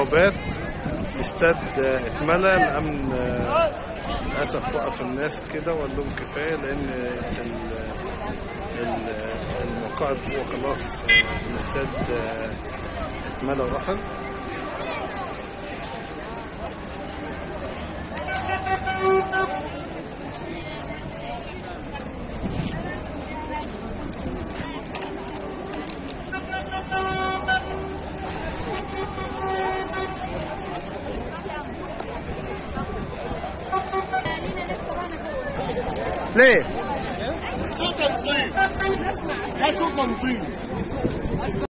بوابات الاستاد آه، اتملى الامن آه، للاسف وقف الناس كده وقال لهم كفايه لان ال- ال- المقاعد جوه خلاص آه، الاستاد آه، اتملى وقفل ليه؟ صوت تنظيم ده صوت تنظيم